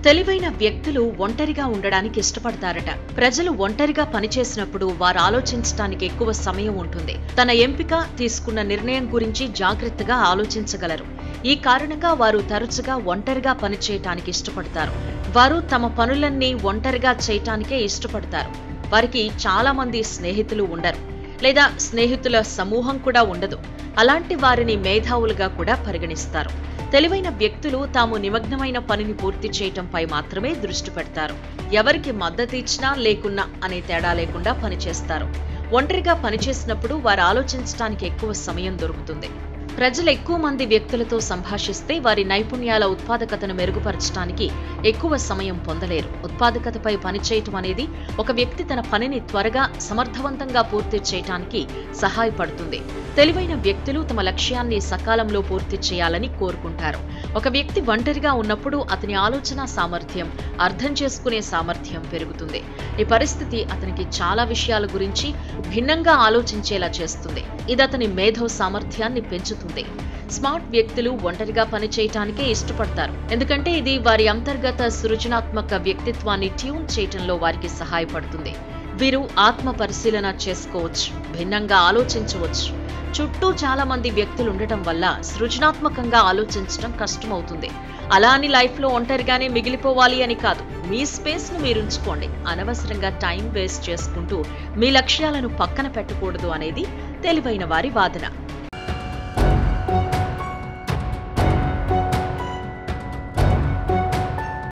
తెలివైన వ్యక్తులు ఒంటరిగా ఉండడానికి ఇష్టపడతారట ప్రజలు ఒంటరిగా పనిచేసినప్పుడు వారు ఆలోచించడానికి ఎక్కువ సమయం ఉంటుంది తన ఎంపిక తీసుకున్న నిర్ణయం గురించి జాగ్రత్తగా ఆలోచించగలరు ఈ కారణంగా వారు తరచుగా ఒంటరిగా పనిచేయటానికి ఇష్టపడతారు వారు తమ పనులన్నీ ఒంటరిగా చేయటానికే ఇష్టపడతారు వారికి చాలా మంది స్నేహితులు ఉండరు లేదా స్నేహితుల సమూహం కూడా ఉండదు అలాంటి వారిని మేధావులుగా కూడా పరిగణిస్తారు తెలివైన వ్యక్తులు తాము నిమగ్నమైన పనిని పూర్తి చేయటంపై మాత్రమే దృష్టి పెడతారు ఎవరికి మద్దతు ఇచ్చినా లేకున్నా అనే తేడా లేకుండా పనిచేస్తారు ఒంటరిగా పనిచేసినప్పుడు వారు ఆలోచించడానికి ఎక్కువ సమయం దొరుకుతుంది ప్రజలు ఎక్కువ మంది వ్యక్తులతో సంభాషిస్తే వారి నైపుణ్యాల ఉత్పాదకతను మెరుగుపరచడానికి ఎక్కువ సమయం పొందలేరు ఉత్పాదకతపై పనిచేయటం అనేది ఒక వ్యక్తి తన పనిని త్వరగా సమర్థవంతంగా పూర్తి చేయటానికి సహాయపడుతుంది తెలివైన వ్యక్తులు తమ లక్ష్యాన్ని సకాలంలో పూర్తి చేయాలని కోరుకుంటారు ఒక వ్యక్తి ఒంటరిగా ఉన్నప్పుడు అతని ఆలోచన సామర్థ్యం అర్థం చేసుకునే సామర్థ్యం పెరుగుతుంది ఈ పరిస్థితి అతనికి చాలా విషయాల గురించి భిన్నంగా ఆలోచించేలా చేస్తుంది ఇది అతని మేధో సామర్థ్యాన్ని పెంచుతుంది స్మార్ట్ వ్యక్తులు ఒంటరిగా పనిచేయటానికే ఇష్టపడతారు ఎందుకంటే ఇది వారి అంతర్గత సృజనాత్మక వ్యక్తిత్వాన్ని ట్యూన్ చేయటంలో వారికి సహాయపడుతుంది వీరు ఆత్మ పరిశీలన చేసుకోవచ్చు భిన్నంగా ఆలోచించవచ్చు చుట్టూ చాలా మంది వ్యక్తులు ఉండటం వల్ల సృజనాత్మకంగా ఆలోచించడం కష్టమవుతుంది అలా అని లైఫ్లో ఒంటరిగానే మిగిలిపోవాలి అని కాదు మీ స్పేస్ను మీరు ఉంచుకోండి అనవసరంగా టైం వేస్ట్ చేసుకుంటూ మీ లక్ష్యాలను పక్కన పెట్టకూడదు అనేది తెలివైన వారి వాదన